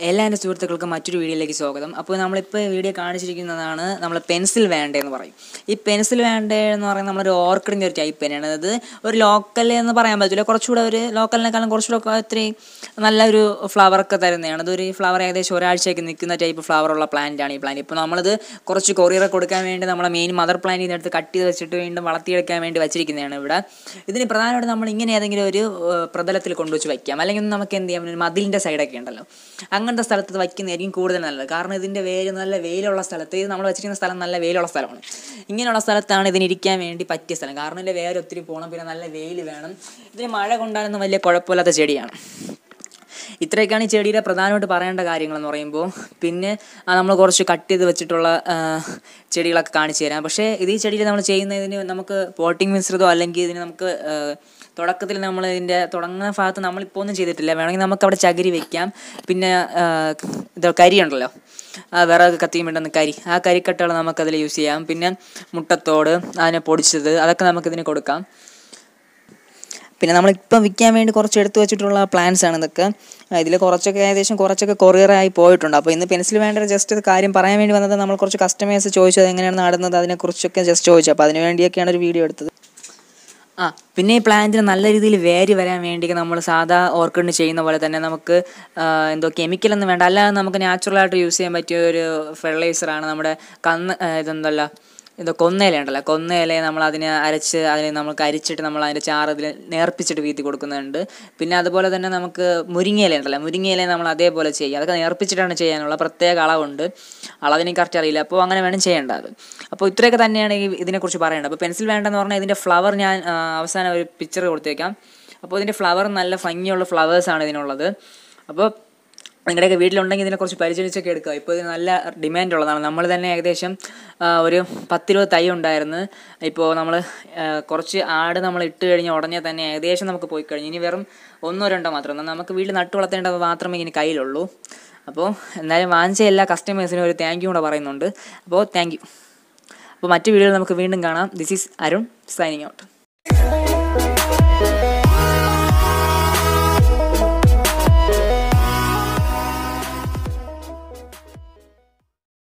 എല്ലാ എൻ്റെ സുഹൃത്തുക്കൾക്കും മറ്റൊരു വീഡിയോയിലേക്ക് സ്വാഗതം അപ്പോൾ നമ്മളിപ്പോൾ വീഡിയോ കാണിച്ചിരിക്കുന്നതാണ് നമ്മൾ പെൻസിൽ വേണ്ട എന്ന് പറയും ഈ പെൻസിൽ വേണ്ട എന്ന് പറയുന്നത് നമ്മളൊരു ഓർക്കിഡിൻ്റെ ഒരു ടൈപ്പ് തന്നെയാണ് അത് ഒരു ലോക്കൽ എന്ന് പറയാൻ പറ്റില്ല കുറച്ചുകൂടെ ഒരു ലോക്കലിനേക്കാളും കുറച്ചുകൂടെ ഒക്കെ ഒത്തിരി നല്ലൊരു ഫ്ലവറൊക്കെ തരുന്നതാണ് അതൊരു ഫ്ലവർ ഏകദേശം ഒരാഴ്ചയൊക്കെ നിൽക്കുന്ന ടൈപ്പ് ഫ്ലവറുള്ള പ്ലാന്റ് ആണ് ഈ പ്ലാന്റ് ഇപ്പോൾ നമ്മളിത് കുറച്ച് കൊറിയർ കൊടുക്കാൻ വേണ്ടി നമ്മളെ മെയിൻ മദർ പ്ലാന്റിൽ നിന്ന് എടുത്ത് കട്ട് ചെയ്ത് വെച്ചിട്ട് വീണ്ടും വളർത്തിയെടുക്കാൻ വേണ്ടി വെച്ചിരിക്കുന്നതാണ് ഇവിടെ ഇതിന് പ്രധാനമായിട്ട് നമ്മൾ ഇങ്ങനെ ഏതെങ്കിലും ഒരു ഏഹ്, പ്രതലത്തിൽ കൊണ്ടുവച്ച് വയ്ക്കാം അല്ലെങ്കിൽ നമുക്ക് എന്ത് ചെയ്യാം ഒരു മതിലിൻ്റെ സൈഡൊക്കെ ഉണ്ടല്ലോ അങ്ങനത്തെ സ്ഥലത്ത് ഇത് വയ്ക്കുന്നതായിരിക്കും കൂടുതൽ നല്ലത് കാരണം ഇതിൻ്റെ വേര് നല്ല വെയിലുള്ള സ്ഥലത്ത് ഇത് നമ്മൾ വെച്ചിരിക്കുന്ന സ്ഥലം നല്ല വെയിലുള്ള സ്ഥലമാണ് ഇങ്ങനെയുള്ള സ്ഥലത്താണ് ഇതിന് ഇരിക്കാൻ വേണ്ടി പറ്റിയ സ്ഥലം കാരണം ഇതിൻ്റെ വേര് ഒത്തിരി പോകണം പിന്നെ നല്ല വെയിൽ വേണം ഇതിന് മഴ കൊണ്ടാലൊന്നും വലിയ കുഴപ്പമില്ലാത്ത ചെടിയാണ് ഇത്രയൊക്കെയാണ് ഈ ചെടിയുടെ പ്രധാനമായിട്ട് പറയേണ്ട കാര്യങ്ങളെന്ന് പറയുമ്പോൾ പിന്നെ നമ്മൾ കുറച്ച് കട്ട് ചെയ്ത് വെച്ചിട്ടുള്ള ആ, ചെടികളൊക്കെ കാണിച്ചു തരാം പക്ഷേ ഇത് ഈ ചെടിയിൽ നമ്മൾ ചെയ്യുന്നതിന് നമുക്ക് പോട്ടിംഗ് മിശ്രിതമോ അല്ലെങ്കിൽ ഇതിന് നമുക്ക് ആ, തുടക്കത്തിൽ നമ്മൾ ഇതിൻ്റെ തുടങ്ങുന്ന ഭാഗത്ത് നമ്മളിപ്പോൾ ഒന്നും ചെയ്തിട്ടില്ല വേണമെങ്കിൽ നമുക്ക് അവിടെ ചകിരി വെക്കാം പിന്നെ ആ, ഇത് കരി ഉണ്ടല്ലോ ആ വിറക് കത്തിയും വേണ്ടുന്ന കരി ആ കരിക്കട്ടകൾ നമുക്കതിൽ യൂസ് ചെയ്യാം പിന്നെ മുട്ടത്തോട് അതിനെ പൊടിച്ചത് അതൊക്കെ നമുക്കിതിന് കൊടുക്കാം പിന്നെ നമ്മളിപ്പം വിൽക്കാൻ വേണ്ടി കുറച്ച് എടുത്തു വെച്ചിട്ടുള്ള പ്ലാൻസ് ആണ് ഇതൊക്കെ ഇതിൽ കുറച്ചൊക്കെ ഏകദേശം കുറച്ചൊക്കെ കൊറിയറായി പോയിട്ടുണ്ട് അപ്പോൾ ഇന്ന് പെൻസിൽ വേണ്ട ജസ്റ്റ് ഇത് കാര്യം പറയാൻ വേണ്ടി വന്നത് നമ്മൾ കുറച്ച് കസ്റ്റമേഴ്സ് ചോദിച്ചു അത് എങ്ങനെയാണ് നടുന്നത് അതിനെക്കുറിച്ചൊക്കെ ജസ്റ്റ് ചോദിച്ചു അപ്പോൾ അതിന് വേണ്ടിയൊക്കെയാണ് ഒരു വീഡിയോ എടുത്തത് ആ പിന്നെ ഈ പ്ലാന്റിന് നല്ല രീതിയിൽ വേര് വരാൻ വേണ്ടി നമ്മൾ സാധാ ഓർക്കിഡിന് ചെയ്യുന്ന പോലെ തന്നെ നമുക്ക് ആ, എന്തോ കെമിക്കലൊന്നും വേണ്ട അല്ലാതെ നമുക്ക് നാച്ചുറലായിട്ട് യൂസ് ചെയ്യാൻ പറ്റിയ ഒരു ഫെർട്ടിലൈസറാണ് നമ്മുടെ കന്ന് ആ, ഇതെന്തല്ല ഇത് കൊന്നയില ഉണ്ടല്ലോ കൊന്നയിലയെ നമ്മൾ അതിനെ അരച്ച് അതിനെ നമുക്ക് അരിച്ചിട്ട് നമ്മൾ അതിൻ്റെ ചാറ് അതിൽ നേർപ്പിച്ചിട്ട് വീത്തി കൊടുക്കുന്നുണ്ട് പിന്നെ അതുപോലെ തന്നെ നമുക്ക് മുരിങ്ങയില ഉണ്ടല്ലോ മുരിങ്ങയില നമ്മൾ അതേപോലെ ചെയ്യുക അതൊക്കെ നേർപ്പിച്ചിട്ടാണ് ചെയ്യാനുള്ള പ്രത്യേക അളവുണ്ട് അളവിന് കറക്റ്റ് അറിയില്ല അപ്പോൾ അങ്ങനെ വേണം ചെയ്യേണ്ടത് അപ്പോൾ ഇത്രയൊക്കെ തന്നെയാണ് ഈ ഇതിനെക്കുറിച്ച് പറയേണ്ടത് അപ്പോൾ പെൻസിൽ വേണ്ടെന്ന് പറഞ്ഞാൽ ഇതിൻ്റെ ഫ്ലവർ ഞാൻ ആ, അവസാനം ഒരു പിക്ചർ കൊടുത്തേക്കാം അപ്പോൾ ഇതിൻ്റെ ഫ്ലവർ നല്ല ഭംഗിയുള്ള ഫ്ലവേഴ്സാണ് ഇതിനുള്ളത് അപ്പോൾ നിങ്ങളുടെയൊക്കെ വീട്ടിലുണ്ടെങ്കിൽ ഇതിനെക്കുറിച്ച് പരിചരിച്ചൊക്കെ എടുക്കുക ഇപ്പോൾ ഇതിന് നല്ല ഡിമാൻഡ് ഉള്ളതാണ് നമ്മൾ തന്നെ ഏകദേശം ആ, ഒരു പത്തിരുപത് തൈ ഉണ്ടായിരുന്നു ഇപ്പോൾ നമ്മൾ കുറച്ച് ആട് നമ്മൾ ഇട്ട് കഴിഞ്ഞ് ഉടനെ തന്നെ ഏകദേശം നമുക്ക് പോയി കഴിഞ്ഞു ഇനി വെറും ഒന്നോ രണ്ടോ മാത്രം എന്നാൽ നമുക്ക് വീട്ടിൽ നട്ടു വളർത്തേണ്ടത് മാത്രമേ ഇനി കയ്യിലുള്ളൂ അപ്പോൾ എന്തായാലും വാങ്ങിച്ച എല്ലാ കസ്റ്റമേഴ്സിനും ഒരു താങ്ക് യു കൂടെ പറയുന്നുണ്ട് അപ്പോൾ താങ്ക് യു അപ്പോൾ മറ്റു വീഡിയോയിൽ നമുക്ക് വീണ്ടും കാണാം this is Arun signing out